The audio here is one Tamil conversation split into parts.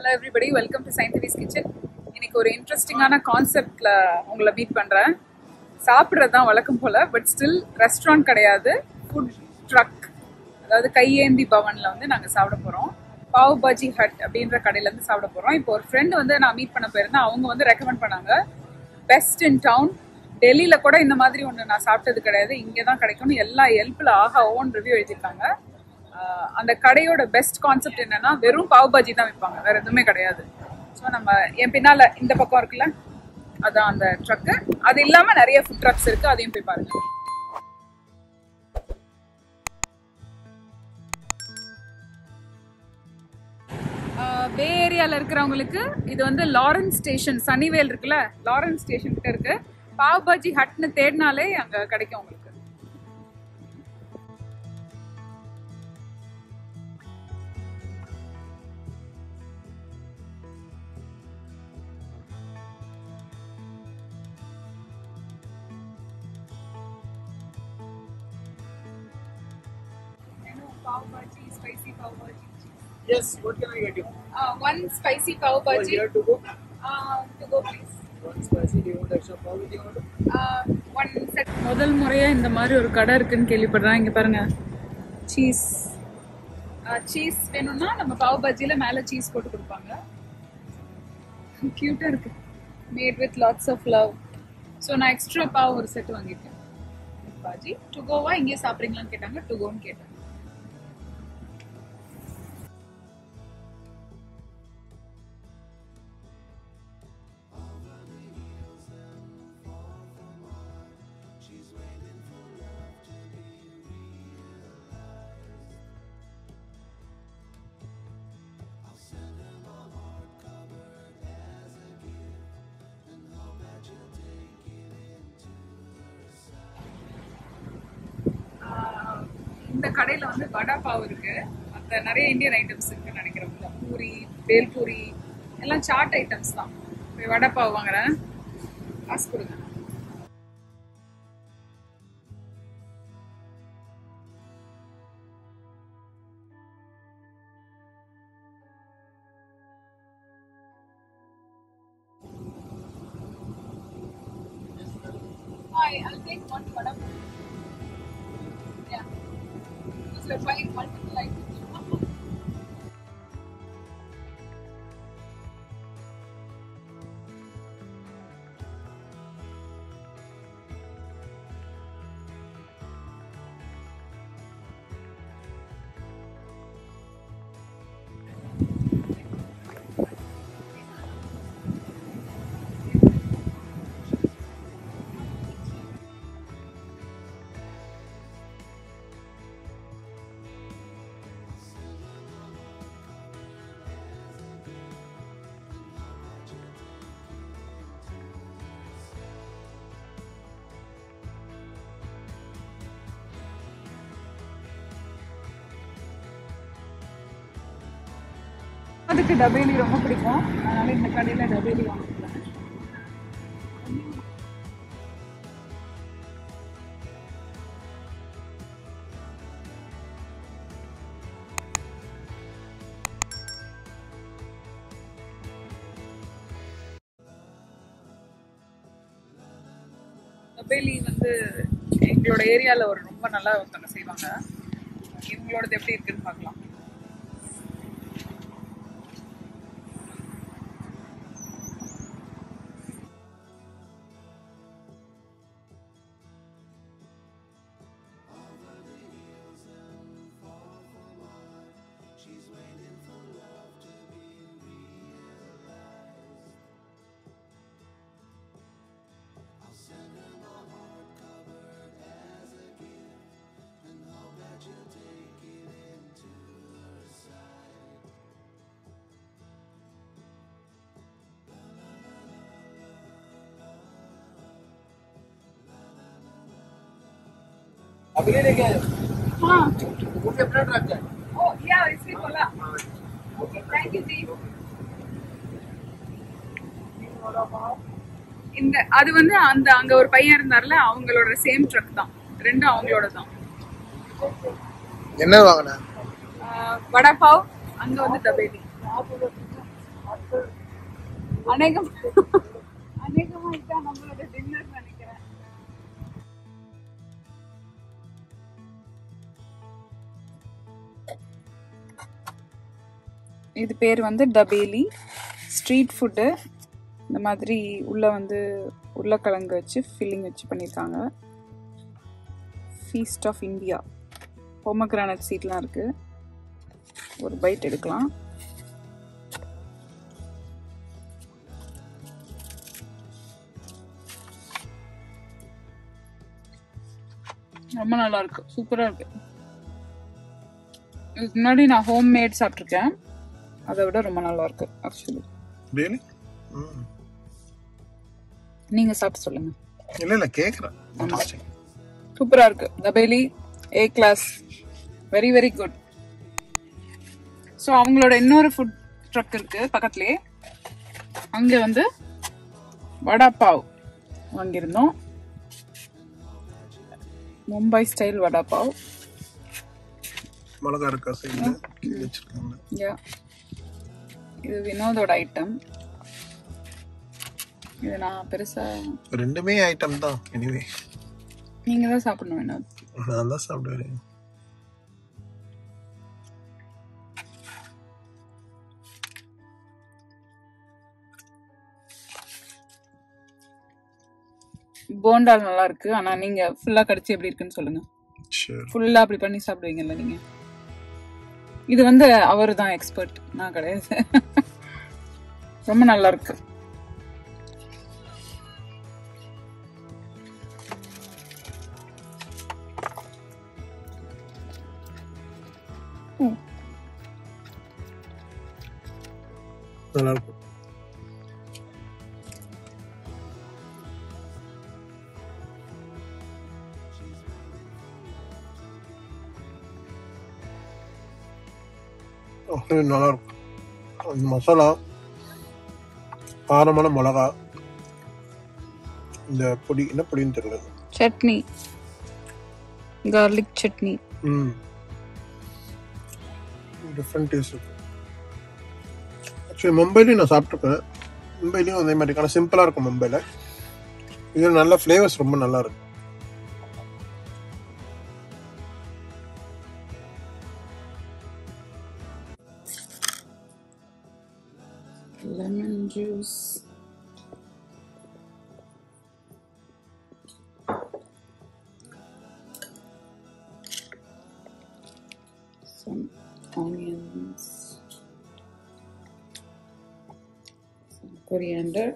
Hello everybody welcome to scientific kitchen இன்னைக்கு ஒரு இன்ட்ரெஸ்டிங்கான கான்செப்ட்ல உங்களை மீட் பண்றேன் சாப்பிட்றது தான் வழக்கம் போல பட் ஸ்டில் ரெஸ்டாரண்ட் கிடையாது ஃபுட் ட்ரக் அதாவது கையேந்தி பவன்ல வந்து நாங்க சாப்பிட போறோம் பாவ் பாஜி ஹட் அப்படின்ற கடையில இருந்து சாப்பிட போறோம் இப்போ ஒரு ஃப்ரெண்ட் வந்து நான் மீட் பண்ண போயிருந்தேன் அவங்க வந்து ரெக்கமெண்ட் பண்ணாங்க பெஸ்ட் இன் டவுன் டெல்லியில கூட இந்த மாதிரி ஒன்று நான் சாப்பிட்டது கிடையாது இங்கே தான் கிடைக்கும்னு எல்லா ஹெல்ப்ல ஆஹா ஓன் ரிவ்யூ எழுதியிருக்காங்க ஆஹ் அந்த கடையோட பெஸ்ட் கான்செப்ட் என்னன்னா வெறும் பாவ் பாஜி தான் விற்பாங்க வேற எதுவுமே கிடையாது ஸோ நம்ம என் பின்னால இந்த பக்கம் இருக்குல்ல அதான் அந்த ட்ரக்கு அது இல்லாம நிறைய ஃபுட் ட்ரக்ஸ் இருக்கு அதையும் போய் பாருங்க பே ஏரியால இருக்கிறவங்களுக்கு இது வந்து லாரன்ஸ் ஸ்டேஷன் சனிவேல் இருக்குல்ல லாரன்ஸ் ஸ்டேஷன் கிட்ட இருக்கு பாவ் பாஜி ஹட்னு தேடினாலே அங்க கிடைக்கும் உங்களுக்கு pav bhaji spicy pav bhaji Yes, what can I get you? One spicy pav Oh, bhaji here to go. To go please One spicy, do you want extra pav with you? One set முதல் முறையா இந்த மாதிரி ஒரு கடை இருக்குன்னு கேள்விப்படுறேன் இங்க பாருங்க சீஸ் சீஸ் வேணும்னா நம்ம பாவ் பாஜில மேல சீஸ் போட்டு கொடுப்பாங்க கியூட்டா இருக்கு made with lots of love so நான் எக்ஸ்ட்ரா பாவ் ஒரு செட் வாங்கிட்டேன் பாஜி டு கோவா இங்கே சாப்பிட்றீங்களான்னு கேட்டாங்க டு கோன்னு கேட்டேன் ஆஹ் இந்த கடையில வந்து வடா பாவ் இருக்கு மற்ற நிறைய இந்தியன் ஐட்டம்ஸ் இருக்குன்னு நினைக்கிறேன் பூரி பேல்பூரி எல்லாம் சாட் ஐட்டம்ஸ் தான் போய் வடா பாவ் வாங்குறேன் காசு கொடுங்க Hi, I'll take one vada pav. Yeah. Because we're trying multiple items. அதுக்கு டபேலி ரொம்ப பிடிக்கும் அதனால இந்த கடையில் டபேலி வாங்கிக்கிறேன் டபேலி வந்து எங்களோட ஏரியாவில் ஒரு ரொம்ப நல்லா ஒருத்தவங்க செய்வாங்க இவங்களோடது எப்படி இருக்குன்னு பார்க்கலாம் अभी नहीं लेके आए हाँ मुझे प्लेट रख जाए ओ या इसमें खोला ओके थैंक यू जी இந்த அது வந்து அந்த அங்க ஒரு பையன் இருந்தார்ல அவங்களோட சேம் ட்ரக் தான் ரெண்டும் அவங்களோட தான் என்ன வாங்கின வடா பாவ் அங்க வந்து தபேலி அநேகம் அநேகமா இதான் நம்மளோட டின்னர் நினைக்கிறேன் இது பேர் வந்து டபேலி ஸ்ட்ரீட் ஃபுட்டு இந்த மாதிரி உள்ள வந்து உருளைக்கிழங்கு வச்சு ஃபில்லிங் வச்சு பண்ணியிருக்காங்க ஃபீஸ்ட் ஆஃப் இந்தியா பொமக்ரானட் சீட்லாம் இருக்கு ஒரு பைட் எடுக்கலாம் ரொம்ப நல்லா இருக்கு சூப்பரா இருக்கு இதுக்கு முன்னாடி நான் ஹோம் மேட் சாப்பிட்ருக்கேன் அதை விட ரொம்ப நல்லா இருக்கு ஆக்சுவலி ரியலி ம் நீங்க சாப்பிட்டு சொல்லுங்க இல்லை இல்லை கேட்குறேன் இன்ட்ரெஸ்டிங் சூப்பரா இருக்கு dabeli A class very very good so அவங்களோட இன்னொரு ஃபுட் ட்ரக் இருக்கு பக்கத்துலயே அங்க வந்து வடா பாவ் வாங்கியிருந்தோம் மும்பை ஸ்டைல் வடா பாவ் மிளகா இருக்கா சைடில் வச்சுருக்காங்க Yeah. இது வினோதோட ஐட்டம் இது நான் பெருசா ரெண்டுமே ஐட்டம் தான் எனிவே நீங்க தான் சாப்பிடணும் வினோத் நான் தான் சாப்பிடுவேன் போண்டால் நல்லா இருக்கு ஆனா நீங்க ஃபுல்லா கடிச்சு எப்படி இருக்குன்னு சொல்லுங்க ஷூர் ஃபுல்லா அப்படி பண்ணி சாப்பிடுவீங்கல்ல நீங்க இது வந்து அவர் தான் எக்ஸ்பர்ட் நான் கிடையாது ரொம்ப நல்லா இருக்கு ம், நல்லா இருக்கும் ஓ, இது நல்லா இருக்கும் அந்த மசாலா காரமான மிளகா இந்த பொடி என்ன பொடின்னு தெரியல சட்னி கார்லிக் சட்னி ம் டிஃப்ரெண்ட் டேஸ்ட் இருக்கு ஆக்சுவலி மும்பைலையும் நான் சாப்பிட்ருக்கேன் மும்பைலையும் அதே மாதிரி ஆனால் சிம்பிளாக இருக்கும் மும்பையில் இது நல்ல ஃப்ளேவர்ஸ் ரொம்ப நல்லா இருக்கு lemon juice some onions some coriander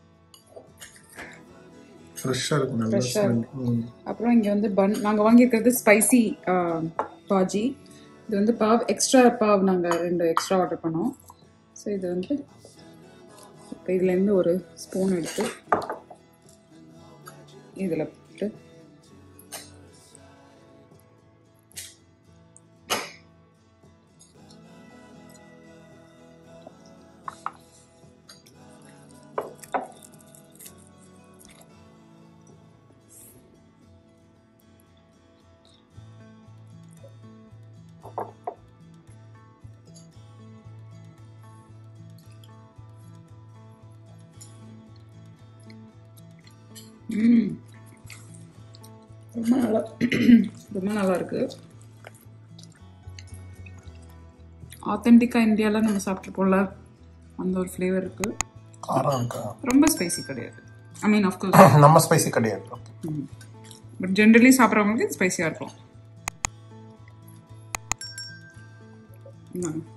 ஃப்ரெஷ்ஷாக இருக்கும் நல்லா Fresh-ஆ smell. ம். அப்புறம் இங்கே வந்து பன் நாங்கள் வாங்கியிருக்கிறது ஸ்பைசி பாஜி இது வந்து பாவ் எக்ஸ்ட்ரா பாவ் நாங்கள் ரெண்டு எக்ஸ்ட்ரா ஆர்டர் பண்ணோம் ஸோ இது வந்து இப்போ இதுலேருந்து ஒரு ஸ்பூன் எடுத்து இதில் போட்டு ம். ரொம்ப நல்லா ரொம்ப நல்லா இருக்கு ஆத்தென்டிக்காக இந்தியாவில் நம்ம சாப்பிட்ருப்போம்ல அந்த ஒரு ஃப்ளேவர் இருக்கு காரம் இருக்கா ரொம்ப ஸ்பைசி கிடையாது ஐ மீன் ஆஃப்கோர்ஸ் நம்ம ஸ்பைசி கிடையாது பட் ஜென்ரலி சாப்பிட்றவங்களுக்கு இது ஸ்பைசியாக இருக்கும் இந்தாங்க.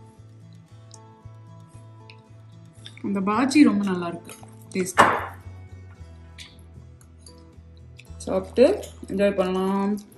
அந்த பாஜி ரொம்ப நல்லா இருக்கு டேஸ்ட் சாப்பிட்டு என்ஜாய் பண்ணலாம்